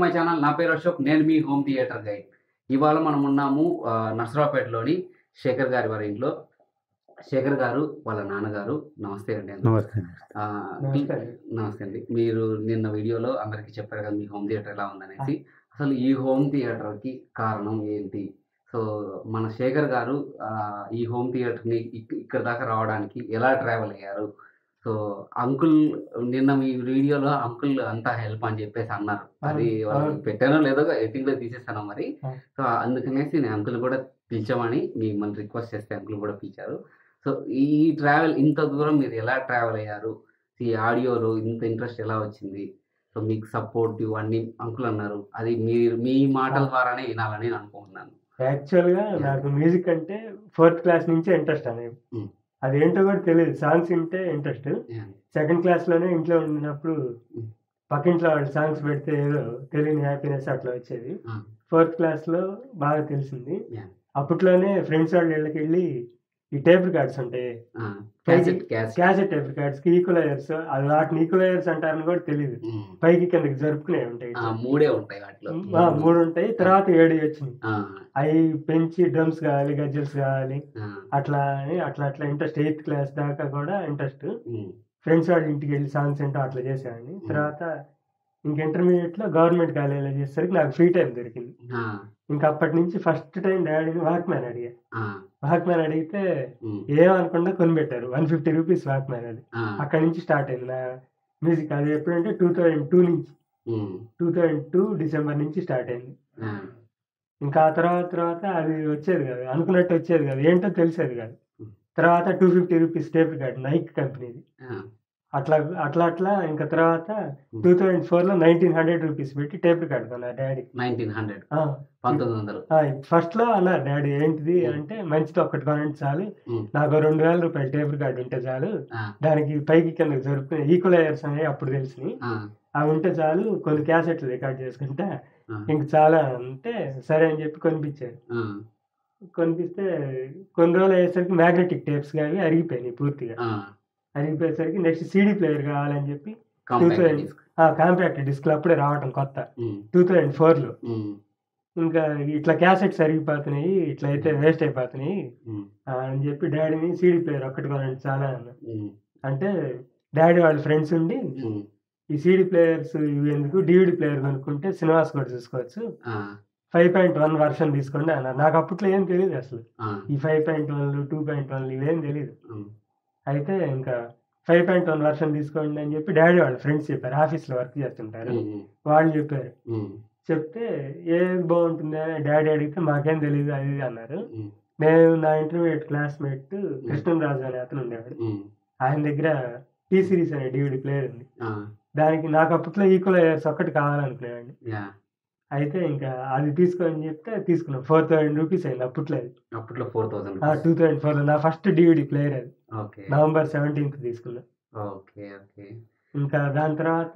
My channel నా పేరు అశోక్ నేను మీ హోమ్ థియేటర్ గైడ్ ఇవాళ మనం ఉన్నాము ఆ, నర్సరావుపేటలోని శేఖర్ గారి వారి ఇంట్లో శేఖర్ గారు వాళ్ళ నాన్నగారు నమస్తే అండి నమస్తే ఆ, నమస్తే. నమస్తే అండి మీరు నిన్న వీడియోలో అందరికీ చెప్పారు కదా మీ హోమ్ థియేటర్ ఎలా ఉందనేసి అసలు ఈ హోమ్ థియేటర్కి కారణం ఏంటి సో మన శేఖర్ గారు ఆ, ఈ హోమ్ థియేటర్ని ఇక్- ఇక్కడ దాకా రావడానికి ఎలా ట్రావెల్ అయ్యారు సో అంకుల్ నిన్న మీ వీడియోలో అంకుల్ అంతా హెల్ప్ అని చెప్పేసి అన్నారు అది అవును, వాళ్ళు అవును. పెట్టానో లేదో ఎడిటింగ్ లో తీసేస్తాను మరి అవును. సో అందుకనేసి నేను అంకుల్ కూడా పిలిచామని మిమ్మల్ని రిక్వెస్ట్ చేస్తే అంకుల్ కూడా పిలిచారు సో ఈ ట్రావెల్ ఇంత దూరం మీరు ఎలా ట్రావెల్ అయ్యారు ఈ ఆడియోలో ఇంత ఇంట్రెస్ట్ ఎలా వచ్చింది సో మీకు సపోర్టివ్ అన్ని అంకుల్ అన్నారు అది మీరు మీ మాటల ద్వారానే వినాలని నేను అనుకుంటున్నాను యాక్చువల్ గా నాకు మ్యూజిక్ అంటే ఫోర్త్ క్లాస్ నుంచే ఇంట్రెస్ట్ అనేది Hmm. అదేంటో కూడా తెలియదు సాంగ్స్ వింటే ఇంట్రెస్ట్ Yeah. సెకండ్ క్లాస్ లోనే ఇంట్లో ఉన్నప్పుడు Hmm. పక్కింట్లో వాళ్ళు సాంగ్స్ పెడితే ఏదో తెలియని హ్యాపీనెస్ అట్లా వచ్చేది Ah. ఫోర్త్ క్లాస్ లో బాగా తెలిసింది Yeah. అప్పట్లోనే ఫ్రెండ్స్ వాళ్ళ ఇళ్ళకి వెళ్ళి ఈ టేప్ రికార్డ్స్ ఉంటాయి ఆ, cassette cassette cassette tape records కి ఈక్వలైజర్స్ అది వాటిని ఈక్వలైజర్స్ అంటారని కూడా తెలియదు ఉమ్. పైకి కిందకి జరుపుకునే ఉంటాయి ఆ, మూడే ఉంటాయి వాటిలో ఆ, మూడు ఉంటాయి తర్వాత ఏడు వచ్చినాయి ఆ, అవి పెంచి డ్రమ్స్ కావాలి గజ్జల్స్ కావాలి ఆ, అట్లా అని అట్లా అట్లా ఇంట్రెస్ట్ ఎయిత్ క్లాస్ దాకా కూడా ఇంట్రెస్ట్ ఉమ్, ఫ్రెండ్స్ వాళ్ళ ఇంటికి వెళ్ళి సాంగ్స్ ఏంటో అట్లా చేసేవాడిని తర్వాత ఇంక ఇంటర్మీడియట్ లో గవర్నమెంట్ కాలేజీలో చేసేసరికి నాకు ఫ్రీ టైం దొరికింది ఆ, ఇంకా అప్పటి నుంచి ఫస్ట్ టైం డాడీని వాక్మ్యాన్ అడిగా ఆ, వాక్మ్యాన్ అడిగితే ఉమ్, ఏమనుకుండా కొనిపెట్టారు వన్ ఫిఫ్టీ రూపీస్ వాక్మ్యాన్ అది ఆ, అక్కడి నుంచి స్టార్ట్ అయింది నా మ్యూజిక్ అది ఎప్పుడంటే టూ థౌజండ్ టూ నుంచి ఉమ్, టూ థౌజండ్ టూ డిసెంబర్ నుంచి స్టార్ట్ అయింది ఆ, ఇంకా ఆ తర్వాత తర్వాత అది వచ్చేది కాదు అనుకున్నట్టు వచ్చేది కాదు ఏంటో తెలిసేది కాదు తర్వాత two fifty rupees tape record Nike కంపెనీది ఆ, అట్లా అట్లా అట్లా ఇంకా తర్వాత టూ థౌజండ్ ఫోర్ లో నైన్టీన్ హండ్రెడ్ రూపీస్ పెట్టి టేప్ రికార్డ్ కొన్నా డాడీ నైన్టీన్ హండ్రెడ్ పంతొమ్మిది వందలు ఫస్ట్ లో అన్నారు డాడీ ఏంటిది అంటే మంచిది ఒక్కటి కొనండి చాలు ఉమ్, నాకు రెండు వేల రూపాయలు టేప్ రికార్డ్ ఉంటే చాలు ఆ, దానికి పైకి కిందకి జరుపుకునే ఈక్వలైజర్స్ అనేవి అప్పుడు తెలిసినాయి ఆ, అవి ఉంటే చాలు కొన్ని క్యాసెట్లు రికార్డ్ చేసుకుంటే ఆ, ఇంక చాలా అంటే సరే అని చెప్పి కొనిపించారు ఆ, కొనిపిస్తే కొన్ని రోజులు అయ్యేసరికి మ్యాగ్నెటిక్ టేప్స్ కానీ అరిగిపోయినాయి పూర్తిగా ఆ, అరిగిపోయేసరికి నెక్స్ట్ సీడీ ప్లేయర్ కావాలని చెప్పి కాంపాక్ట్ 2000. డిస్క్. ఆ కాంపాక్ట్ డిస్క్లు అప్పుడే రావటం కొత్త ఉమ్, టూ థౌజండ్ ఫోర్లో ఉమ్, ఇంకా ఇట్లా క్యాసెట్స్ అరిగిపోతున్నాయి ఇట్లా అయితే వేస్ట్ అయిపోతున్నాయి ఉమ్, ఆ, అని చెప్పి డాడీని సీడీ ప్లేయర్ ఒక్కటి కొనండి చాలా అన్న ఉమ్, అంటే డాడీ వాళ్ళ ఫ్రెండ్స్ ఉండి ఉమ్, ఈ సీడీ ప్లేయర్స్ ఇవి ఎందుకు డివిడి ప్లేయర్ కొనుక్కుంటే సినిమాస్ కూడా చూసుకోవచ్చు ఆ, ఫైవ్ పాయింట్ వన్ వర్షన్ తీసుకోండి అన్నారు నాకు అప్పట్లో ఏం తెలియదు అసలు ఆ, ఈ ఫైవ్ పాయింట్ వన్లు టూ పాయింట్ వన్లు ఇవేం తెలియదు ఉమ్, అయితే ఇంకా ఫైవ్ పాయింట్ వన్ వర్షన్ తీసుకోండి అని చెప్పి డాడీ వాళ్ళ ఫ్రెండ్స్ చెప్పారు ఆఫీస్లో వర్క్ చేస్తుంటారు ఉమ్, వాళ్ళు చెప్పారు ఉమ్, చెప్తే ఏది బాగుంటుంది అని డాడీ అడిగితే మాకేం తెలియదు అది ఇది అన్నారు ఉమ్, నేను నా ఇంటర్మీడియట్ క్లాస్మేట్ కృష్ణరాజు అనే అతను ఉండేవాడు ఉమ్, ఆయన దగ్గర టీ సిరీస్ అనే డివిడి ప్లేయర్ ఉంది ఆ, దానికి నాకు అప్పట్లో ఈక్వలైజర్స్ ఒక్కటి కావాలనుకునేవాడిని యా. అయితే ఇంకా అది తీసుకోని చెప్తే తీసుకున్నాం ఫోర్ థౌసండ్ రూపీస్ అయింది అప్పట్లో అది అప్పట్లో four thousand two thousand four నా ఫస్ట్ డివిడి ప్లేయర్ అది ఓకే నవంబర్ సెవెంటీన్త్ తీసుకున్నా ఓకే ఓకే ఇంకా దాని తర్వాత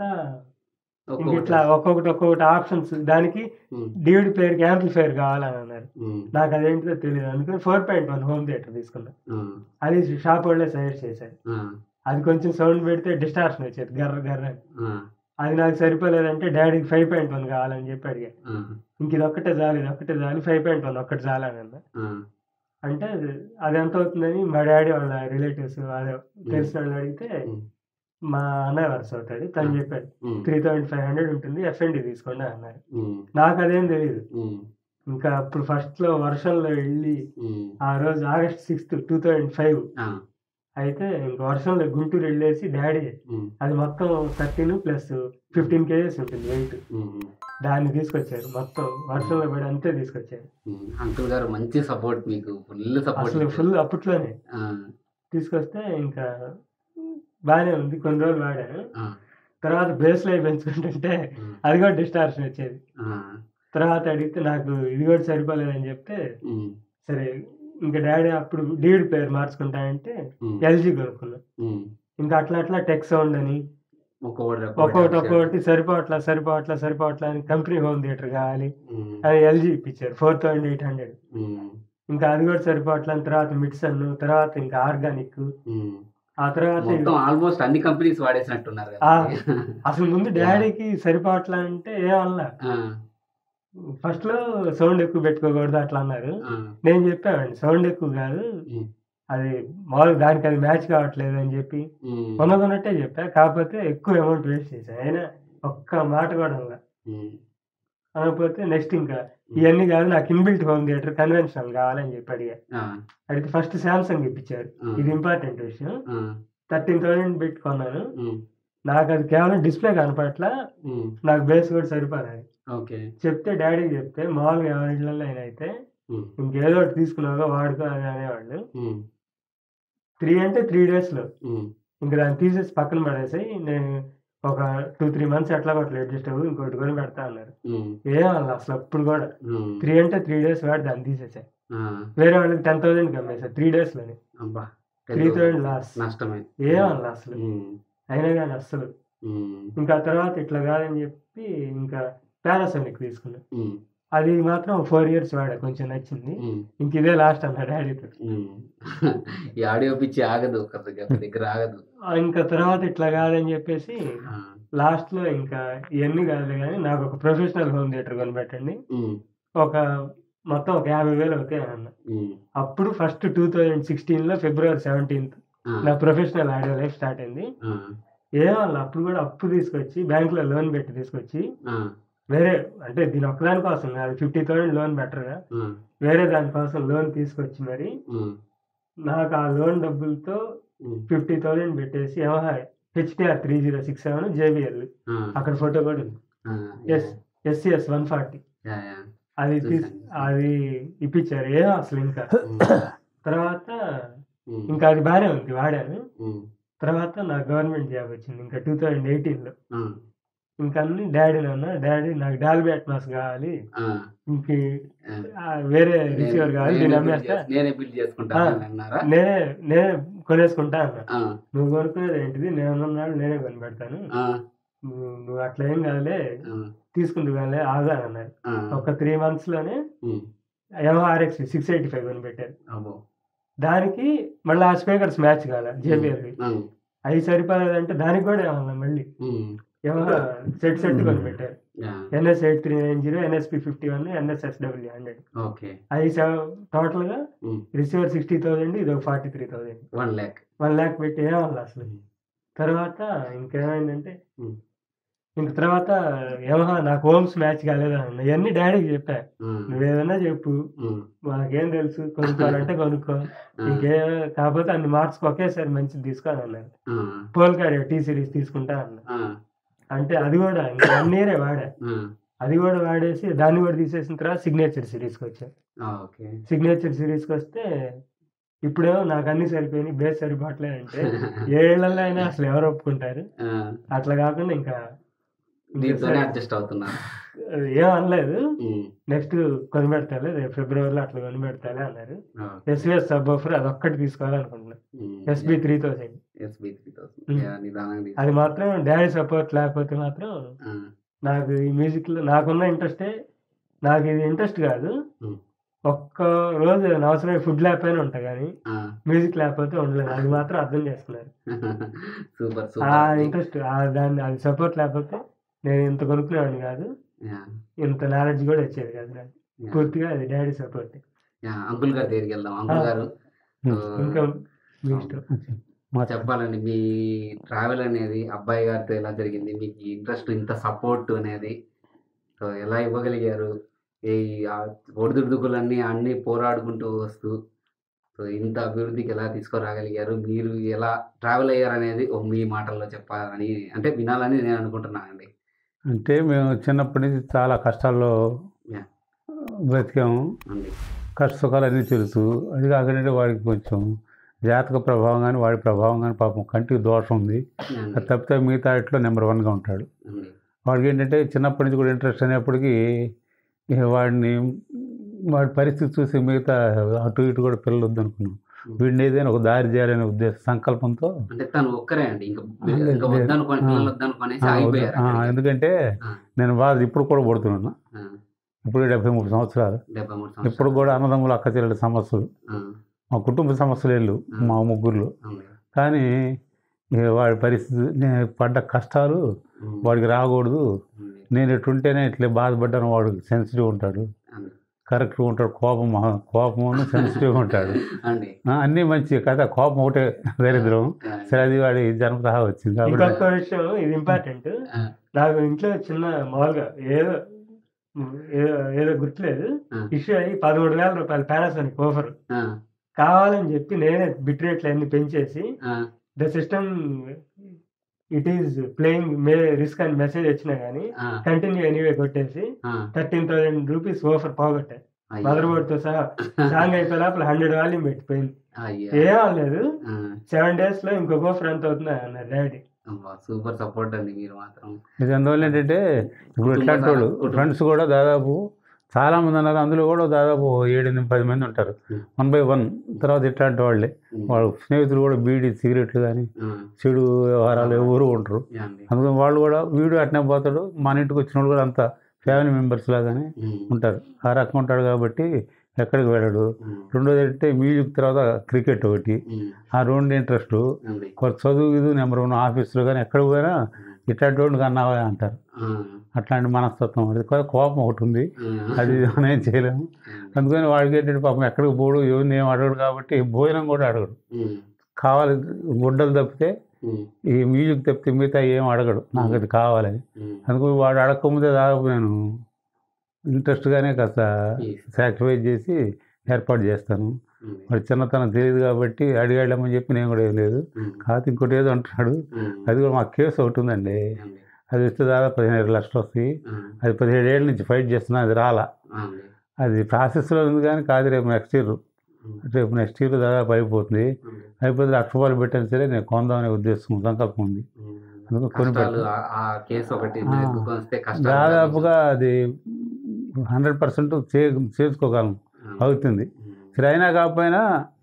ఇంక ఒక్కొక్కటి. ఇట్లా ఒక్కొక్కటి ఒక్కొక్కటి ఆప్షన్స్ దానికి ఉమ్, డివిడి ప్లేయర్కి యాంప్లిఫైర్ కావాలని అన్నారు ఉమ్, నాకు అదేంటిదో తెలియదు అందుకని four point one home theatre తీసుకున్నా ఉమ్, అది షాప్ వాళ్ళే సజెస్ట్ చేశారు ఆ, అది కొంచెం సౌండ్ పెడితే డిస్టార్షన్ వచ్చేది గర్ర గర్ర అని. ఆ, అది నాకు సరిపోలేదంటే డాడీకి ఫైవ్ పాయింట్ వన్ కావాలని చెప్పి అడిగా ఆ, ఇంక ఇది ఒక్కటే చాలు ఇది ఒక్కటే చాలు ఫైవ్ పాయింట్ వన్ ఒక్కటి చాలని అన్న ఆ, అంటే అది- అది ఎంత అవుతుందని మా డాడీ వాళ్ళ రిలేటివ్స్ అదే తెలిసిన వాళ్ళు అడిగితే ఉమ్, మా అన్నయ్య వరుస అవుతాడు తను Hmm. చెప్పాడు ఉమ్, త్రీ థౌజండ్ ఫైవ్ హండ్రెడ్ ఉంటుంది ఎఫ్ఎండి తీసుకోండి అన్నారు ఉమ్, నాకు అదేం తెలియదు ఉమ్, ఇంకా అప్పుడు ఫస్ట్ లో వర్షంలో వెళ్ళి ఉమ్, ఆ రోజు August sixth two thousand five ఆ, అయితే ఇంకా వర్షంలో గుంటూరు వెళ్ళేసి డాడీ ఉమ్, అది మొత్తం థర్టీన్ ప్లస్ ఫిఫ్టీన్ కేజెస్ ఉంటుంది వెయిట్ ఉమ్, దాన్ని తీసుకొచ్చారు మొత్తం వర్షంలో పడి అంతే తీసుకొచ్చారు ఉమ్. అంకుల్ గారు మంచి సపోర్ట్ మీకు ఫుల్ సపోర్ట్ అసలు ఫుల్ అప్పట్లోనే తీసుకొస్తే ఇంకా బాగానే ఉంది కొన్ని రోజులు వాడాను తర్వాత బేస్ లైఫ్ పెంచుకుంటుంటే అది కూడా డిస్టార్షన్ వచ్చేది తర్వాత అడిగితే నాకు ఇది కూడా సరిపోలేదని చెప్తే సరే ఇంకా డాడీ అప్పుడు డీవిడ్ ప్లేయర్ మార్చుకుంటానంటే ఎల్జీ కొనుక్కున్నా ఇంకా అట్లా అట్లా టెక్ సౌండ్ అని ఒక్కొక్కటి ఒక్కొక్కటి ఒక్కొక్కటి సరిపోవట్లా సరిపోవట్లా సరిపోవట్లా అని కంపెనీ హోమ్ థియేటర్ కావాలి ఉమ్, అది ఎల్జీ ఇప్పించారు ఫోర్ థౌసండ్ ఎయిట్ హండ్రెడ్ ఉమ్, ఇంకా అది కూడా సరిపోవట్లా అని తర్వాత మిడ్సన్ తర్వాత ఇంకా ఆర్గానిక్ ఉమ్, ఆ తర్వాత మొత్తం ఆల్మోస్ట్ అన్ని కంపెనీస్ వాడేసినట్టున్నారు కదా ఆ. అసలు ముందు డాడీకి సరిపోవట్లా అంటే ఏమన్నా ఆ, ఫస్ట్ లో సౌండ్ ఎక్కువ పెట్టుకోకూడదు అట్లా అన్నారు ఆ, నేను చెప్పానండి సౌండ్ ఎక్కువ కాదు ఉమ్, అది మామూలుగా దానికి అది మ్యాచ్ కావట్లేదు అని చెప్పి ఉమ్, ఉన్నదన్నట్టే చెప్పా కాకపోతే ఎక్కువ అమౌంట్ వేస్ట్ చేశాను అయినా ఒక్క మాట కూడా అనలా. ఉమ్, అనకపోతే నెక్స్ట్ ఇంకా ఇవన్నీ కాదు నాకు ఇన్బిల్ట్ హోమ్ థియేటర్ కన్వెన్షనల్ కావాలని చెప్పి అడిగా ఆ, అడిగితే ఫస్ట్ శాంసంగ్ ఇప్పించారు ఆ, ఇది ఇంపార్టెంట్ విషయం ఆ, థర్టీన్ థౌసండ్ పెట్టుకున్నాను ఉమ్, నాకు అది కేవలం డిస్ప్లే కనపట్ల ఉమ్, నాకు బేస్ కూడా సరిపోదు ఓకే చెప్తే డాడీకి చెప్తే మామూలుగా ఎవరి ఇళ్ళల్లో అయినా అయితే ఉమ్, ఇంకేదో ఒకటి తీసుకున్నావో వాడుకో అని అనేవాళ్ళు ఉమ్, త్రీ అంటే త్రీ డేస్లో ఉమ్, ఇంకా దాన్ని తీసేసి పక్కన పడేసి నేను ఒక టూ త్రీ మంత్స్ ఎట్లా కొట్ల అడ్జస్ట్ అవ్వు ఇంకోటి కొని పెడతా అన్నారు ఉమ్, ఏమన్నా అసలు అప్పుడు కూడా ఉమ్, త్రీ అంటే త్రీ డేస్ వాడి దాన్ని తీసేసాయి ఆ, వేరే వాళ్ళకి టెన్ థౌసండ్కి అమ్మేసారు త్రీ డేస్లోనే అబ్బా త్రీ థౌసండ్ లాస్ నష్టమే ఏమన్నా అసలు ఉమ్, అయినా కానీ అస్సలు ఉమ్, ఇంకా ఆ తర్వాత ఇట్లా కాదని చెప్పి ఇంకా పారాసోనిక్ తీసుకున్నా ఉమ్, అది మాత్రం ఫోర్ ఇయర్స్ వాడా కొంచెం నచ్చింది ఉమ్, ఇంక ఇదే లాస్ట్ అన్న డాడీతో ఉమ్. ఈ ఆడియో పిచ్చి ఆగదు ఒక దగ్గర ఒక దగ్గర ఆగదు ఇంకా తర్వాత ఇట్లా కాదని చెప్పేసి ఆ, లాస్ట్ లో ఇంకా ఇవన్నీ కాదు కానీ నాకు ఒక ప్రొఫెషనల్ హోమ్ థియేటర్ కొనిపెట్టండి ఉమ్, ఒక మొత్తం ఒక యాభై వేలు అవుతాయి అన్న ఉమ్, అప్పుడు ఫస్ట్ టూ థౌజండ్ సిక్స్టీన్ లో ఫిబ్రవరి సెవెంటీన్త్ ఆ, నా ప్రొఫెషనల్ ఆడియో లైఫ్ స్టార్ట్ అయింది ఆ, ఏమన్నా అప్పుడు కూడా అప్పు తీసుకొచ్చి బ్యాంక్ లో లోన్ పెట్టి తీసుకొచ్చి ఆ, వేరే అంటే దీని ఒక్కదాని కోసం కాదు ఫిఫ్టీ థౌసండ్ లోన్ బెటర్గా ఆ, వేరే దానికోసం లోన్ తీసుకొచ్చి మరి ఉమ్, నాకు ఆ లోన్ డబ్బులతో ఉమ్, ఫిఫ్టీ థౌసండ్ పెట్టేసి Yamaha HTR three zero six seven JBL ఆ, అక్కడ ఫోటో కూడా ఉంది ఆ, S SCS one forty yeah, yeah, అది తీసి చూశాను. అది ఇప్పించారు ఏ అసలు ఇంకా ఉమ్, తర్వాత ఉమ్, ఇంకా అది బాగానే ఉంది వాడాను ఉమ్, తర్వాత నా గవర్నమెంట్ జాబ్ వచ్చింది ఇంకా టూ థౌజండ్ ఎయిటీన్లో ఆ, ఇంకా అన్ని డాడీ నాన్న డాడీ నాకు డాల్బీ అట్మాస్ కావాలి ఆ, ఇంక ఆ. ఆ, వేరే రిసీవర్ కావాలి నేనే దీన్ని build అమ్మేస్తా చేస్- నేనే బిల్డ్ చేసుకుంటాను ఆ. అన్నారా నేనే నేనే కొనేసుకుంటా అన్నా ఆ, నువ్వు కొనుక్కునేది ఏంటిది నేను ఉన్నాడు నేనే కొని పెడతాను ఆ, నువ్వు నువ్వు అట్లా ఏం కాదులే ఆ, తీసుకుంది కానీ ఆగా అన్నారు ఆ, ఒక త్రీ మంత్స్ లోనే ఉమ్, ఎంఆర్ఎక్స్ సిక్స్ ఎయిటీ ఫైవ్ కొని పెట్టారు అబ్బో దానికి మళ్ళీ ఆ స్పీకర్స్ మ్యాచ్ కాల జేబిఎల్ ఉమ్, అవి సరిపోలేదంటే దానికి కూడా ఏమన్నా మళ్ళీ ఉమ్, ఏమన్నా సెట్ సెట్ కొని పెట్టారు yeah, NS eight three nine zero NSP fifty one NSSW hundred okay అవి టోటల్ గా ఉమ్, రిసీవర్ సిక్స్టీ థౌసండ్ ఇది ఒక forty three thousand one lakh one lakh పెట్టి ఏమన్నా అసలు తర్వాత ఇంకేమైందంటే ఉమ్, ఇంక తర్వాత ఏమహా నాకు హోమ్స్ మ్యాచ్ కాలేదా అన్న ఇవన్నీ డాడీకి చెప్పా ఉమ్, నువ్వేదన్నా చెప్పు ఉమ్, మాకేం తెలుసు కొనుక్కోవాలంటే కొనుక్కో ఆ, ఇంకే కాకపోతే అన్ని మార్క్స్ ఒకేసారి మంచిది తీసుకో అని అన్నారు ఆ, పోల్కాడ్ టీ సిరీస్ తీసుకుంటా అన్న ఆ, అంటే అది కూడా ఇంకా వన్ ఇయరే వాడా ఆ, అది కూడా వాడేసి దాన్ని కూడా తీసేసిన తర్వాత సిగ్నేచర్ సిరీస్కి వచ్చా ఆ, ఓకే సిగ్నేచర్ సిరీస్కి వస్తే ఇప్పుడేమో నాకు అన్ని సరిపోయినాయి బేస్ సరిపోవట్లే అంటే ఏ ఏళ్ళల్లో అయినా అసలు ఎవరు ఒప్పుకుంటారు ఆ, అట్లా కాకుండా ఇంకా దీంతోనే అడ్జస్ట్ అవుతున్నా ఏం అనలేదు ఉమ్, నెక్స్ట్ కొని పెడతాలే రేపు ఫిబ్రవరిలో అట్లా కొని పెడతాలే అన్నారు ఆ, ఎస్విఎస్ సబ్ ఆఫర్ అది ఒక్కటి తీసుకోవాలనుకుంటున్నా ఉమ్, SB three thousand SB three thousand ఉమ్. యా, నిదానంగా తీసుకో. అది మాత్రం డాడీ సపోర్ట్ లేకపోతే మాత్రం ఆ, నాకు ఈ మ్యూజిక్ లో నాకున్న ఇంట్రెస్టే నాకు ఇది ఇంట్రెస్ట్ కాదు ఉమ్. ఒక్క రోజు ఏదైనా అవసరమైన ఫుడ్ లేకపోయినా ఉంటా కానీ ఆ, మ్యూజిక్ లేకపోతే ఉండలేదు అది మాత్రం అర్థం చేసుకున్నారు సూపర్ ఆ సూపర్ ఇంట్రెస్ట్ దాన్ని అది సపోర్ట్ లేకపోతే నేను ఇంత కొనుక్కునేవాడిని కాదు యా, ఇంత నాలెడ్జ్ కూడా వచ్చేది కాదు నాకు యా. పూర్తిగా అది డాడీ సపోర్ట్ యా, అంకుల్ గారి దగ్గరికి వెళ్దాం అంకుల్ ఆ. గారు ఉమ్. సో, ఇంకా మీ ఇష్టం చెప్పాలండి మీ ట్రావెల్ అనేది అబ్బాయి గారితో ఎలా జరిగింది మీకు ఇంట్రెస్ట్ ఇంత సపోర్ట్ అనేది సో ఎలా ఇవ్వగలిగారు ఈ ఆ ఒడిదుడుకులన్నీ అన్నీ పోరాడుకుంటూ వస్తూ సో ఇంత అభివృద్ధికి ఎలా తీసుకురాగలిగారు మీరు ఎలా ట్రావెల్ అయ్యారు అనేది ఓ మీ మాటల్లో చెప్పాలని అంటే వినాలని నేను అనుకుంటున్నానండి అంటే మేము చిన్నప్పటి నుంచి చాలా కష్టాల్లో Yeah. బ్రతికాము అండి కష్ట సుఖాలు అన్నీ తెలుసు అది కాకుండా వాడికి కొంచెం జాతక ప్రభావం కానీ వాడి ప్రభావం కానీ పాపం కంటికి దోషం ఉంది అండి, అది తప్పితే మిగతా వాటిలో నెంబర్ వన్గా ఉంటాడు అండి వాడికి ఏంటంటే చిన్నప్పటి నుంచి కూడా ఇంట్రెస్ట్ అనేప్పటికీ ఇక వాడిని వాడి పరిస్థితి చూసి మిగతా అటు ఇటు కూడా పిల్లలు వద్దనుకున్నాం వీడిని ఏదైనా ఒక దారి చేయాలనే ఉద్దేశ సంకల్పంతో అంటే తను ఒక్కరే అండి ఇంకా లేదు, ఇంకా లేదు. వద్దనుకొని ఆ. పిల్లలు వద్దనుకొనేసి ఆ, ఆగిపోయారు ఆ, అక్కడికి. ఎందుకంటే ఆ. నేను బాధ ఇప్పుడు కూడా పడుతున్నాను ఆ, ఇప్పుడు డెబ్బై మూడు సంవత్సరాలు డెబ్బై మూడు ఇప్పుడు కూడా అన్నదమ్ములు అక్క చెల్లెల సమస్యలు ఆ, మా కుటుంబ సమస్యలు వెళ్ళు మా ముగ్గురులో అవును. కానీ ఇక వాడి పరిస్థితి నేను పడ్డ కష్టాలు ఉమ్, వాడికి రాకూడదు ఉమ్, నేను ఎటుంటేనే ఇట్లా బాధపడ్డాను వాడు సెన్సిటివ్ ఉంటాడు అండి. కరెక్ట్గా ఉంటాడు కోపం మహా- కోపమును సెన్సిటివ్ ఉంటాడు అండి ఆ, అన్నీ మంచి కదా కోపం ఒకటే దరిద్రం ఆ, సరే అది వాడి జన్మతహా వచ్చింది కాబట్టి ఇంకొక విషయం ఇది ఇంపార్టెంట్ ఆ, నాకు ఇంట్లో చిన్న మామూలుగా ఏదో ఏదో ఏదో గుర్తులేదు ఆ. ఇష్యూ అయ్యి పదమూడు వేల రూపాయలు పానాసోనిక్ ఆఫర్ ఆ, కావాలని చెప్పి నేనే బిట్ రేట్లు అన్ని పెంచేసి ఆ, the system it is playing may risk అని మెసేజ్ వచ్చినా కానీ ఆ, కంటిన్యూ ఎనీవే కొట్టేసి ఆ, థర్టీన్ థౌసండ్ రూపీస్ ఆఫర్ పోగొట్టాయి అయ్యో. మదర్ బోర్డ్ తో సహా సాంగ్ అయిపోయే లోపల హండ్రెడ్ వాల్యూమ్ పెట్టిపోయింది అయ్యో. ఏం అవ్వలేదు ఆ, సెవెన్ డేస్ లో ఇంకొక ఆఫర్ ఎంత అవుతుంది అన్నారు డాడీ అబ్బా, సూపర్ సపోర్ట్ అండి మీరు మాత్రం ఇది అందువల్ల ఏంటంటే ఇప్పుడు కుటుంబ ఇట్లాంటి వాళ్ళు కుటుంబ- ఫ్రెండ్స్ కూడా దాదాపు చాలా మంది ఉన్నారు అందులో కూడా దాదాపు ఏడు ఎనిమిది పది మంది ఉంటారు Hmm. వన్ బై వన్ తర్వాత ఇట్లాంటి వాళ్ళే ఉమ్, వాళ్ళ స్నేహితులు కూడా బీడీ సిగరెట్లు కానీ ఆ, చెడు వ్యవహారాలు ఎవరు ఉంటారు యా అండి. అందుకని వాళ్ళు కూడా వీడు అట్నే పోతాడు మన ఇంటికి వచ్చిన వాళ్ళు కూడా అంతా ఫ్యామిలీ మెంబర్స్ లాగానే ఉమ్, ఉంటారు ఆ రకం ఉంటాడు కాబట్టి ఎక్కడికి వెళ్ళడు ఉమ్, రెండోది అంటే మ్యూజిక్ తర్వాత క్రికెట్ ఒకటి ఉమ్, ఆ రెండు ఇంట్రెస్ట్ అండి. కొంత చదువు ఇది నెంబర్ వన్ ఆఫీసులో కానీ ఎక్కడికి పోయినా ఉమ్, ఇట్లాంటి వాడిని కన్నావా అంటారు ఆ, అట్లాంటి మనస్తత్వం అది కొ- కోపం ఒకటి ఉంది ఆ, అది మనం ఏం చేయలేము ఉమ్, అందుకని వాడికి ఏంటంటే పాపం ఎక్కడికి పోడు ఎవరిని ఏం అడగడు కాబట్టి భోజనం కూడా అడగడు ఉమ్, కావాలి గుడ్డలు తప్పితే ఉమ్, ఈ మ్యూజిక్ తప్పితే మిగతా ఏం అడగడు నాకు అది కావాలని ఉమ్, అందుకని వాడు అడగకముందే దాదాపు నేను ఇంట్రెస్ట్గానే కాస్త yes, సాక్రిఫైస్ చేసి ఏర్పాటు చేస్తాను ఉమ్, వాడు చిన్నతనం తెలియదు కాబట్టి అడిగాడమని చెప్పి నేను కూడా ఏం లేదు ఉమ్, కాకపోతే ఇంకోటి ఏదో అంటున్నాడు ఉమ్, అది కూడా మా కేసు ఒకటి ఉందండి అండి. అది వస్తే దాదాపు పదిహేను లక్షలు వస్తాయి ఆ, అది పదిహేడు ఏళ్ళ నుంచి ఫైట్ చేస్తున్నా అది రాలా ఆ, అండి. అది ప్రాసెస్లో ఉంది కానీ కాదు రేపు నెక్స్ట్ ఇయర్ ఉమ్, రేపు నెక్స్ట్ ఇయర్ దాదాపు అయిపోతుంది ఉమ్, అయిపోతే లక్ష రూపాయలు పెట్టినా సరే నేను కొందామనే ఉద్దేశం సంకల్పం ఉంది ఉమ్. అందుకు కొని కష్టాలు పెట్టు. ఆ- ఆ కేసు ఒకటి ఆ. ఎందుకు వస్తే కష్టాలు దాదాపుగా అది హండ్రెడ్ పర్సెంట్ చే చేసుకోగలం ఆ, అవుతుంది ఉమ్, సరే అయినా కాకపోయినా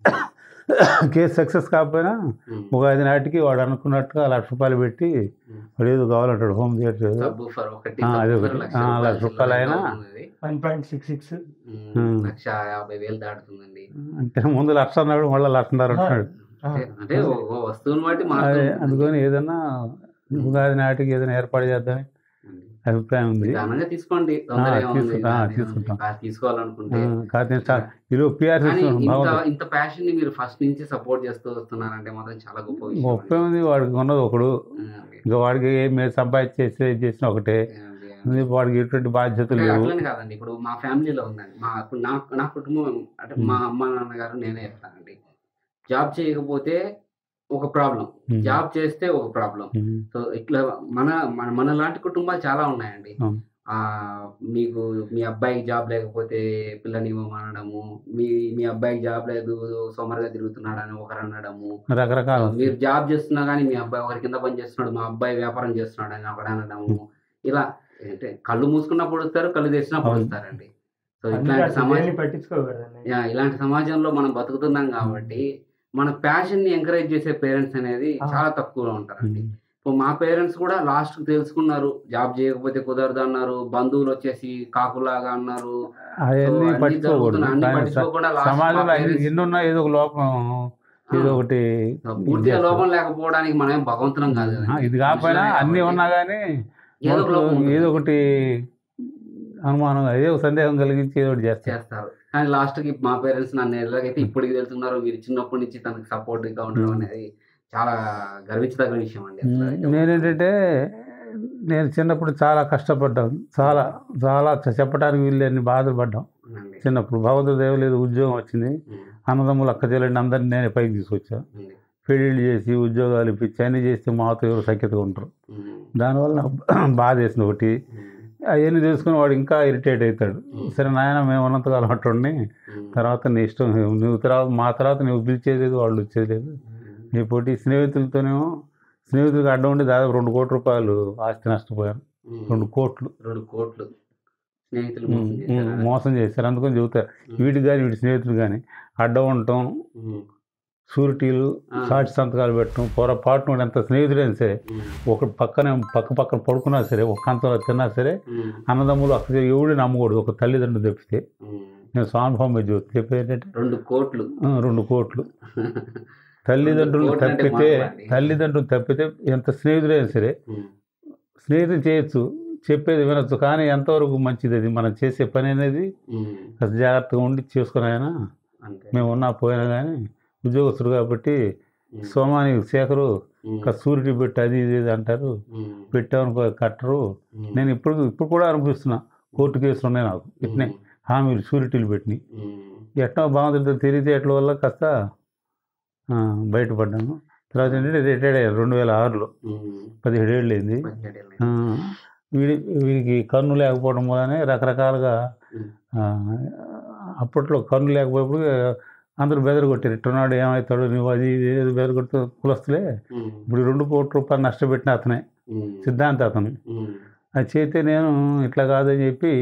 కేసు సక్సెస్ కాకపోయినా ఉమ్, ఉగాది నాటికి వాడు అనుకున్నట్టుగా లక్ష రూపాయలు పెట్టి ఉమ్. వాడు ఏదో కావాలంటాడు హోమ్ థియేటర్ ఏదో సబ్బు ఫర్ ఒకటి ఆ, అది సబ్బు ఒకటి. ఫర్ లక్ష ఆ, రూపాయలు లక్ష రూపాయలు అయినా అవుతుంది. వన్ పాయింట్ సిక్స్ సిక్స్ ఉమ్, ఉమ్. లక్ష యాభై వేలు దాటుతుందండి అంటే ముందు లక్ష అన్నాడు మళ్ళీ లక్షన్నర అంటున్నాడు అంటే- అంటే ఓ- ఓ వస్తువుని బట్టి అదే మారుతుంది. అందుకని ఏదైనా ఉగాది నాటికి ఏదైనా ఏర్పాటు చేద్దామని అండి. అభిప్రాయం ఉంది నిదానంగా తీసుకోండి తొందర ఆ, ఏముంది? తీసుకుంటా, దాన్ని తీసుకుంటాం. కాస్త తీసుకోవాలనుకుంటే కాకపోతే స్టా- ఈలో పిఆర్ కానీ ఇంత బాగుంది ఇంత ప్యాషన్ ని మీరు ఫస్ట్ నుంచి సపోర్ట్ చేస్తూ వస్తున్నారంటే మాత్రం చాలా గొప్ప విషయం గొప్ప ఉంది వాడికి ఉన్నది ఒకడు అండి. అండి. ఇంకా వాడికి మీరు సంపాదించి చేసి చేసిన ఒకటే అండి. అందుకే వాడికి ఎటువంటి బాధ్యతలు అంటే లేవు అట్లనే కాదండి ఇప్పుడు మా ఫ్యామిలీలో ఉందండి మా ఇప్పుడు నా నా కుటుంబం అంటే మా అమ్మ నాన్నగారు నేనే చెప్తానండి జాబ్ చేయకపోతే ఒక ప్రాబ్లం ఉమ్. జాబ్ చేస్తే ఒక ప్రాబ్లం ఉమ్. సో ఇట్లా మన మన మన లాంటి కుటుంబాలు చాలా ఉన్నాయండి అవును. ఆ మీకు మీ అబ్బాయికి జాబ్ లేకపోతే పిల్లని ఇవ్వమనడము మీ మీ అబ్బాయికి జాబ్ లేదు సోమరుగా తిరుగుతున్నాడని ఒకరు అనడము రకరకాల మీరు జాబ్ చేస్తున్నా కానీ మీ అబ్బాయి ఒకరి కింద పని చేస్తున్నాడు మా అబ్బాయి వ్యాపారం చేస్తున్నాడు అని ఒకడు అనడము ఇలా అంటే కళ్ళు మూసుకున్నప్పుడు వస్తారు కళ్ళు తెచ్చినప్పుడు అవును. వస్తారండి సో అందుకే ఇట్లాంటి అసలు సమాజం దేన్ని పట్టించుకోకూడదండి యా, ఇలాంటి సమాజంలో మనం బతుకుతున్నాం కాబట్టి మన ప్యాషన్ ని ఎంకరేజ్ చేసే పేరెంట్స్ అనేది ఆ. చాలా తక్కువగా ఉంటారండి ఉమ్. ఇప్పుడు మా పేరెంట్స్ కూడా లాస్ట్ తెలుసుకున్నారు జాబ్ చేయకపోతే కుదరదు అన్నారు బంధువులు వచ్చేసి కాకులాగా అన్నారు సో అవన్నీ అన్ని పట్టించుకోకూడదు జరుగుతున్నాయి. అన్ని కానీ స- పట్టించుకోకుండా last మా సమాజంలో అన్ని- parents- ఎన్ని ఉన్నా ఏదో ఒక లోపం ఏదో ఆ, ఒకటి పూర్తిగా చేస్తారు. లోపం లేకపోవడానికి మనం ఏం భగవంతులం కాదు ఆ, కదండి. ఇది కాకపోయినా మనుషులమే అన్ని కాబట్టి ఉన్నా కానీ ఏదో ఒక లోపం ఉంటుంది. ఏదో ఒకటి అనుమానం ఏదో ఒక సందేహం కలిగించి ఏదో ఒకటి చేస్తారు చేస్తారు కానీ లాస్ట్ కి మా పేరెంట్స్ నన్ను ఎలాగైతే ఇప్పటికి తెలుసుకున్నారో మీరు చిన్నప్పటి నుంచి తనకు సపోర్ట్ గా ఉండడం అనేది చాలా గర్వించదగిన విషయం అండి అసలు. నేనేంటంటే నేను చిన్నప్పుడు చాలా కష్టపడ్డాను చాలా చాలా చెప్పడానికి వీళ్ళని బాధలు పడ్డాం అవునండి. చిన్నప్పుడు భగవంతుడు దేవలేదు ఉద్యోగం వచ్చింది ఉమ్, అన్నదమ్ములు అక్క చెల్లెండి అందరినీ నేనే పైకి తీసుకొచ్చా ఉంది. పెళ్ళిళ్ళు చేసి ఉద్యోగాలు ఇప్పించి అన్నీ చేస్తే మాతో ఎవరు సఖ్యతగా ఉంటారు ఉమ్, దానివల్ల నాకు బాధ వేసింది ఒకటి ఉమ్, అవన్నీ తెలుసుకుని వాడు ఇంకా ఇరిటేట్ అవుతాడు సరే నాయన మేము ఉన్నంతకాలం అట్టుండి ఉమ్, తర్వాత నీ ఇష్టం నువ్వు తర్వాత మా తర్వాత నువ్వు పిలిచేది లేదు వాళ్ళు వచ్చేది లేదు ఉమ్, నీ పోటీ స్నేహితులతోనేమో స్నేహితులకు అడ్డం ఉండి దాదాపు రెండు కోట్ల రూపాయలు ఆస్తి నష్టపోయాను ఉమ్, రెండు కోట్లు రెండు కోట్లు స్నేహితులు ఉమ్, మోసం ఉమ్, చేశారా? మోసం చేశారు అందుకని చెబుతారు వీటికి కానీ వీటి స్నేహితులు కానీ అడ్డం ఉండటం ఉమ్, షూరిటీలు ఆ. సాక్షి సంతకాలు పెట్టడం పొరపాటున వాడు ఎంత స్నేహితుడైనా సరే ఉమ్, ఒక పక్కన పక్క పక్కన పడుకున్నా సరే ఒక కంచంలో తిన్నా సరే ఉమ్, అన్నదమ్ములు అక్కడ ఎవడు నమ్మకూడదు ఒక తల్లిదండ్రులు తప్పితే ఉమ్. నేను స్వానుభవం మీద చెబుతా చెప్పేది ఏంటంటే రెండు కోట్లు ఆ, రెండు కోట్లు తల్లిదండ్రులు కోట్లు అంటే తప్పితే మాట్లాడండి. తల్లిదండ్రులు తప్పితే ఎంత స్నేహితుడైనా సరే ఉమ్, స్నేహితులు చేయొచ్చు చెప్పేది వినొచ్చు కానీ ఎంతవరకు మంచిది అది మనం చేసే పని అనేది ఉమ్, కాస్త జాగ్రత్తగా ఉండి చేసుకుని ఆయన అంతే మేము ఉన్నా పోయినా కానీ ఉద్యోగస్తుడు కాబట్టి ఉమ్, సోమాని శేఖరు ఉమ్, కాస్త సూరిటీ పెట్టి అది ఇది ఇది అంటారు ఉమ్, పెట్టామనుకో కట్టరు ఉమ్, నేను ఇప్పుడు ఇప్పుడు కూడా అనిపిస్తున్నా కోర్టు కేసులు ఉన్నాయి నాకు ఇట్నే ఉమ్, హామీలు షూరిటీలు పెట్టినాయి ఉమ్, ఎట్లా బాగుంటుంది తెలివితేటల వల్ల కాస్త ఆ, బయటపడ్డాను తర్వాత ఏంటంటే రిటైర్డ్ అయ్యాను రెండు వేల ఆరులో ఉమ్, పదిహేడు ఏళ్ళు అయింది పదిహేడేళ్ళు. ఆ, వీడి వీడికి కన్ను లేకపోవడం వల్లనే రకరకాలుగా ఉమ్, ఆ, అప్పట్లో కన్ను లేకపోయినప్పుడు అందరూ బెదరు కొట్టారు ఇట్టున్నాడు ఏమవుతాడు నువ్వు అది ఇది ఏదో బెదరు కొడుతూ కులస్తులే ఉమ్, ఇప్పుడు రెండు కోట్ల రూపాయలు నష్టపెట్టిన అతనే ఉమ్, సిద్ధాంత అతను ఉమ్, అది చేస్తే నేను ఇట్లా కాదని చెప్పి